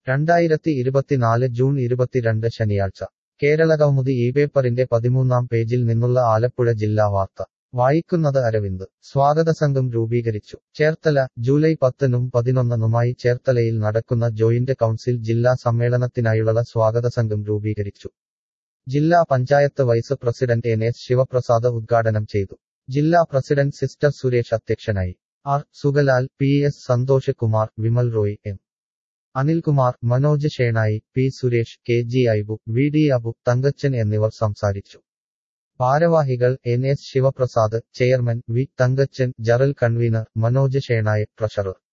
രണ്ടായിരത്തി ഇരുപത്തിനാല് ജൂൺ ഇരുപത്തിരണ്ട് ശനിയാഴ്ച കേരളകൗമുദി ഈ പേപ്പറിന്റെ പതിമൂന്നാം പേജിൽ നിന്നുള്ള ആലപ്പുഴ ജില്ലാ വാർത്ത വായിക്കുന്നത് അരവിന്ദ് സ്വാഗതസംഘം രൂപീകരിച്ചു ചേർത്തല ജൂലൈ പത്തിനും പതിനൊന്നിനുമായി ചേർത്തലയിൽ നടക്കുന്ന ജോയിന്റ് കൗൺസിൽ ജില്ലാ സമ്മേളനത്തിനായുള്ള സ്വാഗതസംഘം രൂപീകരിച്ചു ജില്ലാ panchayat vice president N S Sivaprasad ഉദ്ഘാടനം ചെയ്തു ജില്ലാ പ്രസിഡന്റ് സിസ്റ്റർ സുരേഷ് അധ്യക്ഷനായി R Sugalal P S Santhosh Kumar Vimal Roy M Anilkumar Manoj Shenoy P Suresh K G Aibu V D Abu Thankachan എന്നിവർ സംസാരിച്ചു ഭാരവാഹികൾ N S Sivaprasad chairman V Thankachan general convener Manoj Shenoy treasurer